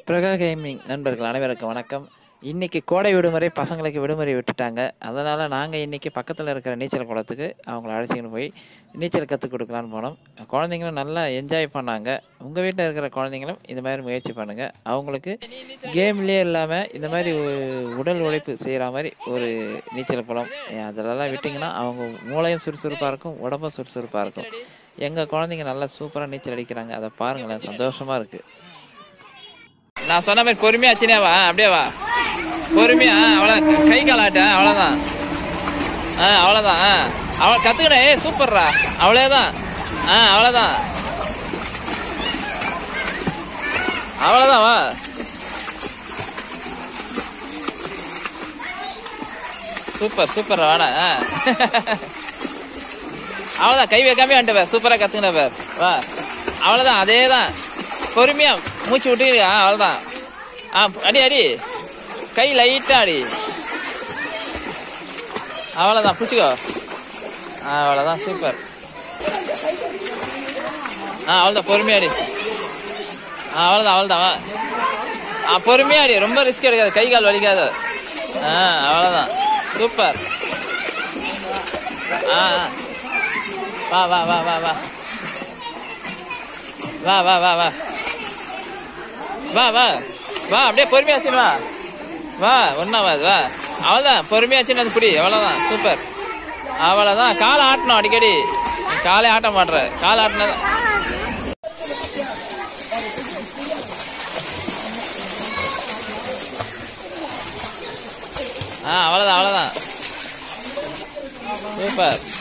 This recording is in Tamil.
பிரகா கேமிங் நண்பர்கள் அனைவருக்கும் வணக்கம் இன்னைக்கு கோடை விடுமுறை பசங்களுக்கு விடுமுறை விட்டுட்டாங்க அதனால் நாங்கள் இன்னைக்கு பக்கத்தில் இருக்கிற நீச்சல் குளத்துக்கு அவங்கள அழைச்சிக்கிட்டு போய் நீச்சல் கற்றுக் கொடுக்கலான்னு போனோம் குழந்தைங்களும் நல்லா என்ஜாய் பண்ணாங்க உங்கள் வீட்டில் இருக்கிற குழந்தைங்களும் இந்த மாதிரி முயற்சி பண்ணுங்கள் அவங்களுக்கு கேம்லேயே இல்லாமல் இந்த மாதிரி உ- உடல் உழைப்பு செய்கிற மாதிரி ஒரு நீச்சல் குளம் அதிலெல்லாம் விட்டிங்கன்னா அவங்க மூளையும் சுறுசுறுப்பாக இருக்கும் உடம்பும் சுறுசுறுப்பாக இருக்கும் எங்கள் குழந்தைங்க நல்லா சூப்பராக நீச்சல் அடிக்கிறாங்க அதை பாருங்களேன் சந்தோஷமாக இருக்குது நான் சொன்ன மாதிரி பொறுமையா சின்ன வா அப்படியே வா பொறுமையா அவ்வளோ கை காலாட்ட அவ்வளோதான் ஆ அவ்வளோதான் ஆ அவளை கற்றுக்கிட ஏ சூப்பர்ரா அவ்வளோதான் ஆ அவ்வளோதான் அவ்வளோதான் வா சூப்பர் சூப்பர் வாடா ஆ அவ்வளோதான் கை வைக்காம வந்துட்டு பேர் சூப்பராக கற்றுக்கின பேர் வா அவ்வளோதான் அதே தான் பொறுமையா மூச்சு விட்டு ஆ அவ்வளோதான் ஆ அடி அடி கை லைட்டாக அடி அவ்வளோதான் பிடிச்சிக்கோ ஆ அவ்வளோதான் சூப்பர் ஆ அவ்வளோதான் பொறுமையா அடி ஆ அவ்வளோதான் அவ்வளோதான் வா ஆ பொறுமையா அடி ரொம்ப ரிஸ்க் எடுக்காது கை கால் வலிக்காது ஆ அவ்வளோதான் சூப்பர் ஆ ஆ. வா வா வா வா வா வா வா வா வா வா வா வா அப்படியே பொறுமையா வச்சுன்னு வா வா ஒன்றாவது வா அவ்வளோதான் பொறுமையா வச்சுன்னு வந்து பிடி அவ்வளோதான் சூப்பர் அவ்வளோதான் காலை ஆட்டணும் அடிக்கடி நீ காலை ஆட்ட மாட்ற காலை ஆட்டினது ஆ அவ்வளோதான் அவ்வளோதான் சூப்பர்